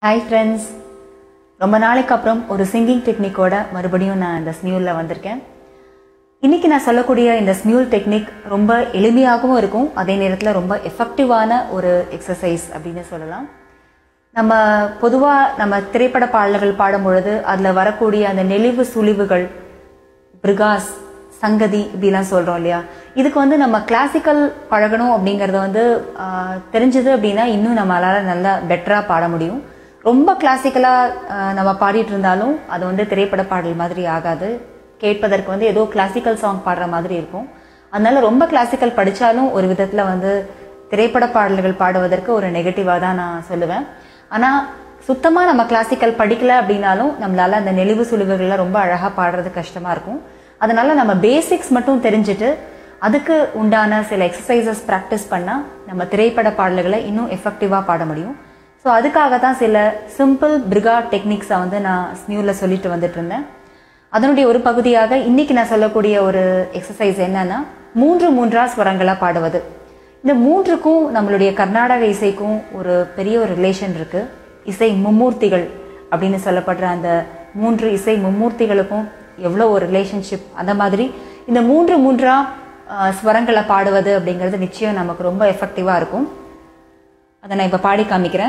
hi friends ரொம்ப நாளைக்கு அப்புறம் ஒரு சிங்கிங் டெக்னிக்கோட மறுபடியும் நான் இந்த ஸ்மியூலில் வந்திருக்கேன் இன்னைக்கு நான் சொல்லக்கூடிய இந்த ஸ்மியூல் டெக்னிக் ரொம்ப எளிமையாகவும் இருக்கும் அதே நேரத்தில் ரொம்ப எஃபெக்டிவான ஒரு எக்ஸசைஸ் அப்படின்னு சொல்லலாம் நம்ம பொதுவாக நம்ம திரைப்பட பாடல்கள் பாடும் பொழுது அதில் வரக்கூடிய அந்த நெளிவு சுழிவுகள் பிரிகாஸ் சங்கதி இப்படிலாம் சொல்கிறோம் இல்லையா இதுக்கு வந்து நம்ம கிளாசிக்கல் பழகணும் அப்படிங்கிறது வந்து ஆஹ், தெரிஞ்சது அப்படின்னா இன்னும் நம்மளால் நல்லா பெட்டராக பாட முடியும் ரொம்ப கிளாசிக்கலாக நம்ம பாடிட்டு இருந்தாலும் அது வந்து திரைப்பட பாடல் மாதிரி ஆகாது கேட்பதற்கு வந்து ஏதோ கிளாசிக்கல் சாங் பாடுற மாதிரி இருக்கும் அதனால ரொம்ப கிளாசிக்கல் படித்தாலும் ஒரு விதத்தில் வந்து திரைப்பட பாடல்கள் பாடுவதற்கு ஒரு நெகட்டிவாக தான் நான் சொல்லுவேன் ஆனால் சுத்தமாக நம்ம கிளாசிக்கல் படிக்கல அப்படின்னாலும் நம்மளால அந்த நெளிவு சுழிவுகள்லாம் ரொம்ப அழகாக பாடுறது கஷ்டமாக இருக்கும் அதனால நம்ம பேசிக்ஸ் மட்டும் தெரிஞ்சுட்டு அதுக்கு உண்டான சில எக்ஸசைசஸ் ப்ராக்டிஸ் பண்ணால் நம்ம திரைப்பட பாடல்களை இன்னும் எஃபெக்டிவாக பாட முடியும் ஸோ அதுக்காக தான் சில சிம்பிள் பிரிகா டெக்னிக்ஸை வந்து நான் ஸ்மியூவில் சொல்லிட்டு வந்துட்டு இருந்தேன் அதனுடைய ஒரு பகுதியாக இன்னைக்கு நான் சொல்லக்கூடிய ஒரு எக்ஸசைஸ் என்னன்னா மூன்று மூன்றா ஸ்வரங்களா பாடுவது இந்த மூன்றுக்கும் நம்மளுடைய கர்நாடக இசைக்கும் ஒரு பெரிய ஒரு ரிலேஷன் இருக்கு இசை மும்மூர்த்திகள் அப்படின்னு சொல்லப்படுற அந்த மூன்று இசை மும்மூர்த்திகளுக்கும் எவ்வளோ ஒரு ரிலேஷன்ஷிப் அந்த மாதிரி இந்த மூன்று மூன்றா அஹ், ஸ்வரங்களை பாடுவது அப்படிங்கிறது நிச்சயம் நமக்கு ரொம்ப எஃபெக்டிவாக இருக்கும் அதை நான் இப்போ பாடி காமிக்கிறேன்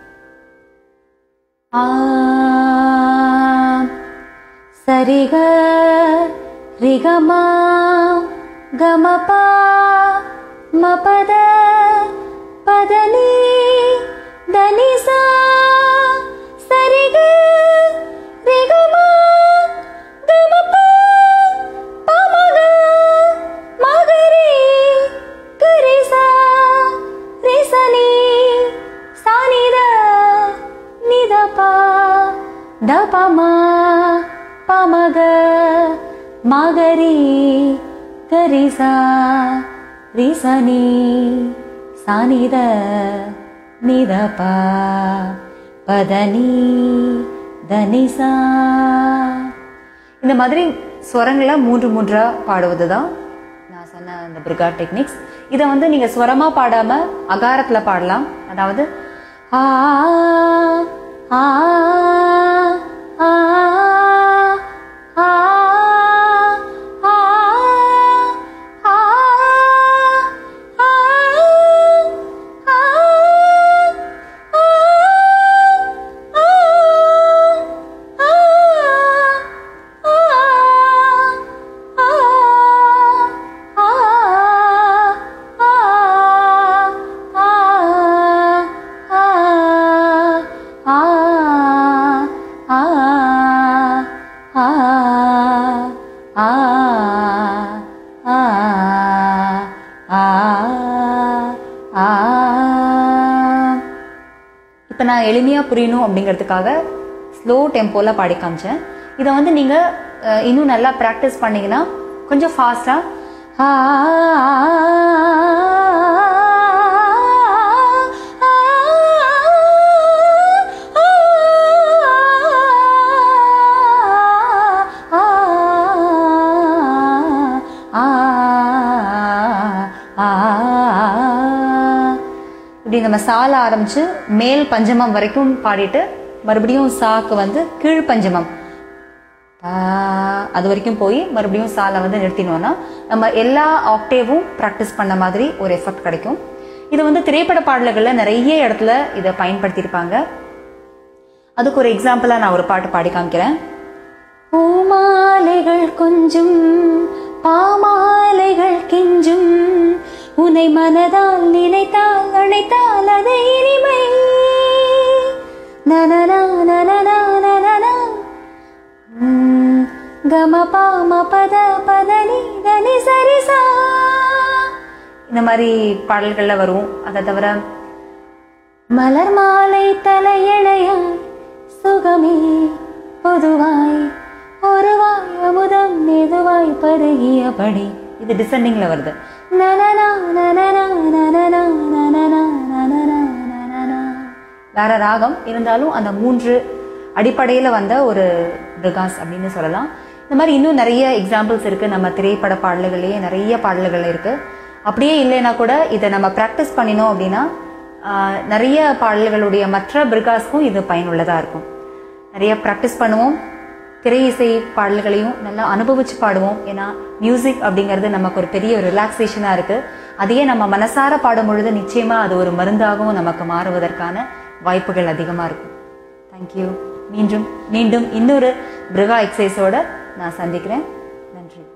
ஆ சரிக ரிகமா கமபா மபத பதனி தனிசா சரிக ரிகமா கமபா பமக மகரி கரிசா ரிசனி சானித நிதபா தபமா பமக மகரி கரிசா ரிசனி சானித நிதபா பதனி தனிசா இந்த மாதிரி ஸ்வரங்களை மூன்று மூன்றா பாடுவது தான் நான் சொன்ன அந்த பிரிகா டெக்னிக்ஸ் இதை வந்து நீங்க ஸ்வரமா பாடாம அகாரத்துல பாடலாம் அதாவது ஆ ஆ ஆ ஆ ஆ ஆ இப்போ நான் எளிமையாக புரியணும் அப்படிங்கிறதுக்காக ஸ்லோ டெம்போவில் பாடி காமிச்சேன் இதை வந்து நீங்கள் இன்னும் நல்லா ப்ராக்டிஸ் பண்ணீங்கன்னா கொஞ்சம் ஃபாஸ்டாக இப்படி நம்ம சால ஆரம்பிச்சு மேல் பஞ்சமம் வரைக்கும் பாடிட்டு மறுபடியும் சாக்கு வந்து கீழ் பஞ்சமம் பா, அது வரைக்கும் போய் மறுபடியும் சாலை வந்து நிறுத்தினோம்னா நம்ம எல்லா ஆக்டேவும் ப்ராக்டிஸ் பண்ண மாதிரி ஒரு எஃபெக்ட் கிடைக்கும் இது வந்து திரைப்பட பாடல்களில் நிறைய இடத்துல இதை பயன்படுத்தியிருப்பாங்க அதுக்கு ஒரு எக்ஸாம்பிளாக நான் ஒரு பாட்டு பாடி காமிக்கிறேன் பூமாலைகள் கொஞ்சும் பாமாலைகள் கெஞ்சும் உன்னை மனதால் நினைத்தால் அழைத்தால் அதை இனிமை நனனா நனனா நனனா ம், கம பாம பத பதனி தனி சரிசா இந்த மாதிரி பாடல்கள்ல வரும் அதை தவிர மலர் மாலை தலையணையாய் சுகமே பொதுவாய் ஒருவாய் அமுதம் மெதுவாய் பருகியபடி இது டிசெண்டிங்ல வருது நனனா நனனா நனனா நனனா நனனா நனனா வேற ராகம் இருந்தாலும் அந்த மூன்று அடிப்படையில வந்த ஒரு பிரிகாஸ் அப்படின்னு சொல்லலாம் இந்த மாதிரி இன்னும் நிறைய எக்ஸாம்பிள்ஸ் இருக்கு நம்ம திரைப்பட பாடல்கள்லயே நிறைய பாடல்கள் இருக்கு அப்படியே இல்லைன்னா கூட இதை நம்ம ப்ராக்டிஸ் பண்ணினோம் அப்படின்னா ஆஹ், நிறைய பாடல்களுடைய மற்ற பிரிகாஸ்க்கும் இது பயனுள்ளதாக இருக்கும் நிறைய ப்ராக்டிஸ் பண்ணுவோம் திரை இசை பாடல்களையும் நல்லா அனுபவிச்சு பாடுவோம் ஏன்னா மியூசிக் அப்படிங்கிறது நமக்கு ஒரு பெரிய ஒரு ரிலாக்ஸேஷனாக இருக்கு அதையே நம்ம மனசார பாடும் பொழுது நிச்சயமா அது ஒரு மருந்தாகவும் நமக்கு மாறுவதற்கான வாய்ப்புகள் அதிகமாக இருக்கும் தேங்க்யூ மீண்டும் மீண்டும் இன்னொரு பிருகா எக்ஸசைஸோட நான் சந்திக்கிறேன் நன்றி